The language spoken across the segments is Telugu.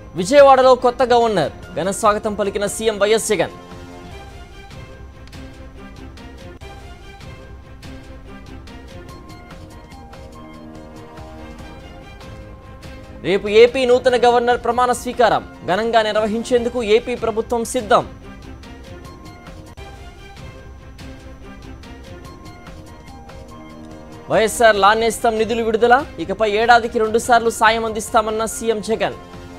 విజయవాడలో కొత్త గవర్నర్ ఘన స్వాగతం పలికిన సీఎం వైఎస్ జగన్ రేపు ఏపీ నూతన గవర్నర్ ప్రమాణ స్వీకారం ఘనంగా నిర్వహించేందుకు ఏపీ ప్రభుత్వం సిద్ధం వైఎస్ఆర్ లాన్నేస్తం నిధులు విడుదల ఇకపై ఏడాదికి రెండుసార్లు సాయం అందిస్తామన్న సీఎం జగన్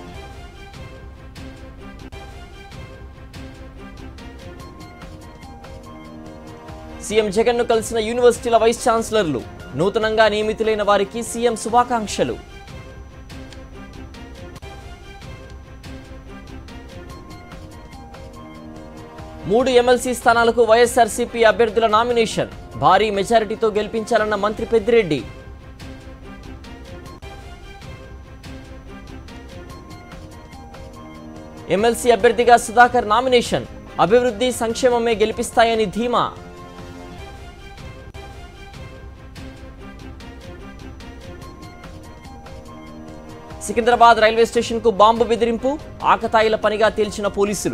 సీఎం జగన్ ను కలిసిన యూనివర్సిటీల వైస్ ఛాన్సలర్లు నూతనంగా నియమితులైన వారికి సీఎం శుభాకాంక్షలు మూడు ఎమ్మెల్సీ స్థానాలకు వైఎస్ఆర్సీపీ అభ్యర్థుల నామినేషన్ భారీ మెజారిటీతో గెలిపించాలన్న మంత్రి పెద్దిరెడ్డి ఎమ్మెల్సీ అభ్యర్థిగా సుధాకర్ నామినేషన్ అభివృద్ధి సంక్షేమమే గెలిపిస్తాయని ధీమా సికింద్రాబాద్ రైల్వే స్టేషన్కు బాంబు బెదిరింపు ఆకతాయిల పనిగా తేల్చిన పోలీసులు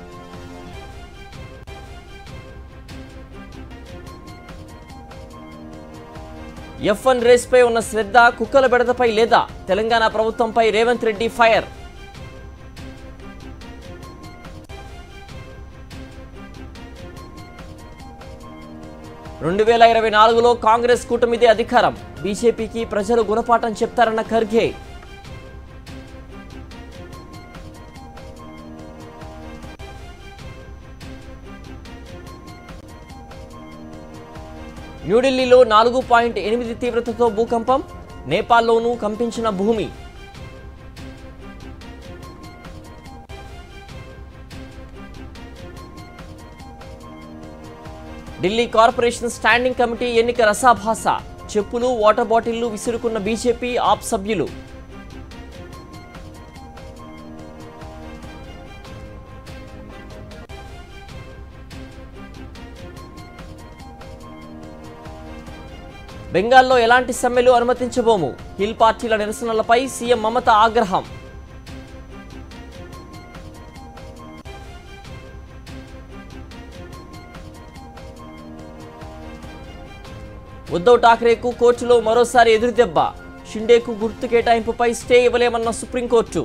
ఎఫ్ వన్ రేస్పై ఉన్న శ్రద్ధ కుక్కల బెడదపై లేదా తెలంగాణ ప్రభుత్వంపై రేవంత్ రెడ్డి ఫైర్ రెండు వేల ఇరవై నాలుగులో కాంగ్రెస్ కూటమిదే అధికారం బీజేపీకి ప్రజలు గుణపాఠం చెప్తారన్న ఖర్గే న్యూఢిల్లీలో నాలుగు పాయింట్ ఎనిమిది తీవ్రతతో భూకంపం నేపాల్లోనూ కంపించిన భూమి ఢిల్లీ కార్పొరేషన్ స్టాండింగ్ కమిటీ ఎన్నిక రసాభాస చెప్పులు వాటర్ బాటిళ్లు విసురుకున్న బీజేపీ ఆప్ సభ్యులు బెంగాల్లో ఎలాంటి సమ్మెలు అనుమతించబోము హిల్ పార్టీల నిరసనలపై సీఎం మమత ఆగ్రహం ఉద్ధవ్ ఠాక్రేకు కోర్టులో మరోసారి ఎదురుదెబ్బ షిండేకు గుర్తు కేటాయింపుపై స్టే ఇవ్వలేమన్న సుప్రీంకోర్టు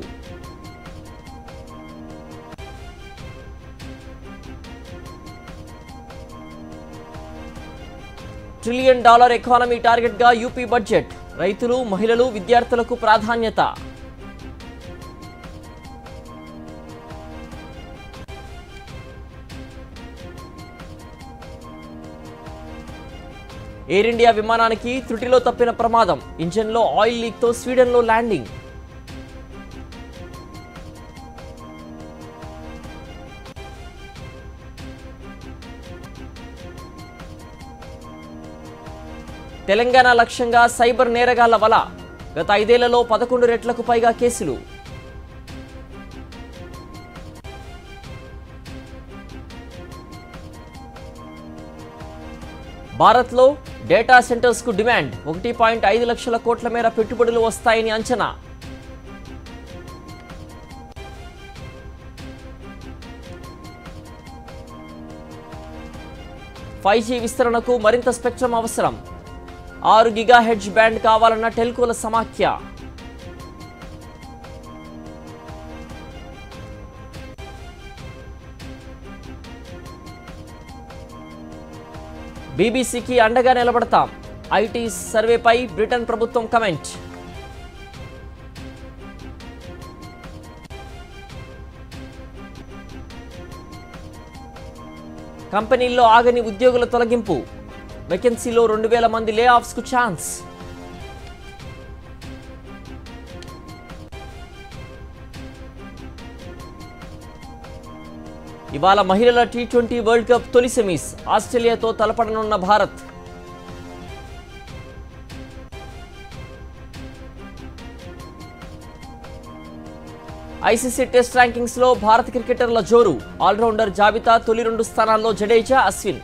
ట్రిలియన్ డాలర్ ఎకానమీ టార్గెట్గా యూపీ బడ్జెట్ రైతులు మహిళలు విద్యార్థులకు ప్రాధాన్యత ఎయిర్ ఇండియా విమానానికి త్రుటిలో తప్పిన ప్రమాదం ఇంజన్లో ఆయిల్ లీక్తో స్వీడన్లో ల్యాండింగ్ తెలంగాణ లక్ష్యంగా సైబర్ నేరగాళ్ల వల గత ఐదేళ్లలో పదకొండు రెట్లకు పైగా కేసులు భారత్లో డేటా సెంటర్స్కు డిమాండ్ ఒకటి పాయింట్ ఐదు లక్షల కోట్ల మేర పెట్టుబడులు వస్తాయని అంచనా ఫైవ్ జీ విస్తరణకు మరింత స్పెక్ట్రమ్ అవసరం ఆరు గిగా హెడ్జ్ బ్యాండ్ కావాలన్న టెల్కోల సమాఖ్య బీబీసీకి అండగా నిలబడతాం ఐటీ సర్వేపై బ్రిటన్ ప్రభుత్వం కమెంట్ కంపెనీల్లో ఆగని ఉద్యోగుల తొలగింపు వేకెన్సీలో రెండు వేల మంది లే ఆఫ్స్కు ఛాన్స్ ఇవాళ మహిళల టీ ట్వంటీ వరల్డ్ కప్ తొలి సెమీస్ ఆస్ట్రేలియాతో తలపడనున్న భారత్ ఐసీసీ టెస్ట్ ర్యాంకింగ్స్ లో భారత క్రికెటర్ల జోరు ఆల్రౌండర్ జాబితా తొలి రెండు స్థానాల్లో జడేజా అశ్విన్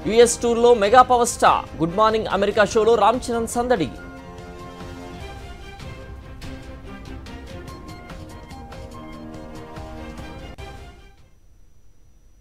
యుఎస్ టూర్లో mega power star good morning America షోలో రామ్ చరణ్ సందడి